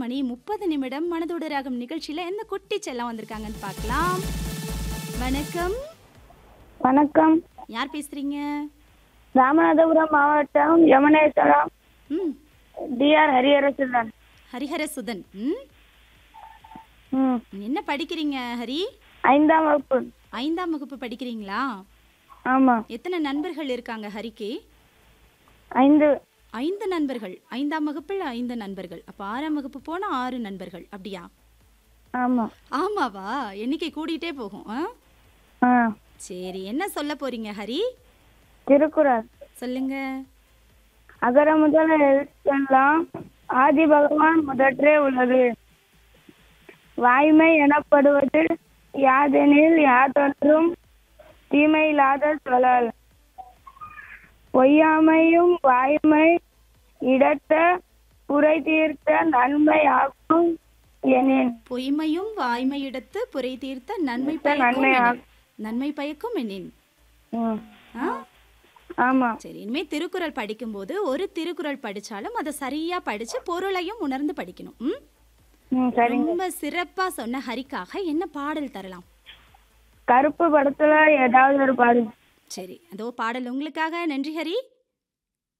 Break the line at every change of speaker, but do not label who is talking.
மணி முப்பது நிமிடம் மனதோட ராகம் நிகழ்ச்சியில எந்த குட்டி செல்லம் வந்திருக்காங்கன்னு பார்க்கலாம் வணக்கம்
வணக்கம்
யார் பேசுறீங்க
ராமநாதபுரம் மாவட்டம் யமுனேஸ்வரம்
ம்
டிஆர் ஹரிஹரசுதன்
ஹரிஹர சுதன் ம்
ம்
என்ன படிக்கிறீங்க ஹரி
ஐந்தாம் வகுப்பு
ஐந்தாம் வகுப்பு படிக்கிறீங்களா
ஆமாம்
எத்தனை நண்பர்கள் இருக்காங்க ஹரிக்கு
ஐந்து
ஐந்து நண்பர்கள் ஐந்தாம் வகுப்பில் ஐந்து நண்பர்கள் அப்போ ஆறாம் வகுப்பு போனால் ஆறு நண்பர்கள் அப்படியா
ஆமாம்
ஆமாவா எண்ணிக்கை கூடிட்டே போகும் ஆ
ஆ
சரி என்ன சொல்ல போறீங்க ஹரி
திருக்குறள்
சொல்லுங்க
அகர முதல எழுத்தெல்லாம் ஆதி பகவான் முதற்றே உள்ளது வாய்மை எனப்படுவது யாதெனில் யாதொன்றும் தீமையில்லாத சொல்லல் பொய்யாமையும் வாய்மை இடத்த புரை தீர்த்த நன்மை ஆக்கும் எனின்
பொய்மையும் வாய்மையிடத்து புரை தீர்த்த நன்மை
நன்மை
பயக்கும்
ஆ-
எனின். நன்மை பயக்கும் எனின்
ம்.
ஆ?
ஆமாம்
சரி இனிமே திருக்குறள் படிக்கும்போது ஒரு திருக்குறள் படிச்சாலும் அதை சரியா படிச்சு பொருளையும் உணர்ந்து படிக்கணும் ம்?
ம் சரிங்க
ரொம்ப சிறப்பா சொன்ன ஹரிக்காக என்ன பாடல் தரலாம்
கருப்பு படத்துல ஏதாவது ஒரு பாடு
சரி அதோ பாடல் உங்களுக்காக நன்றி ஹரி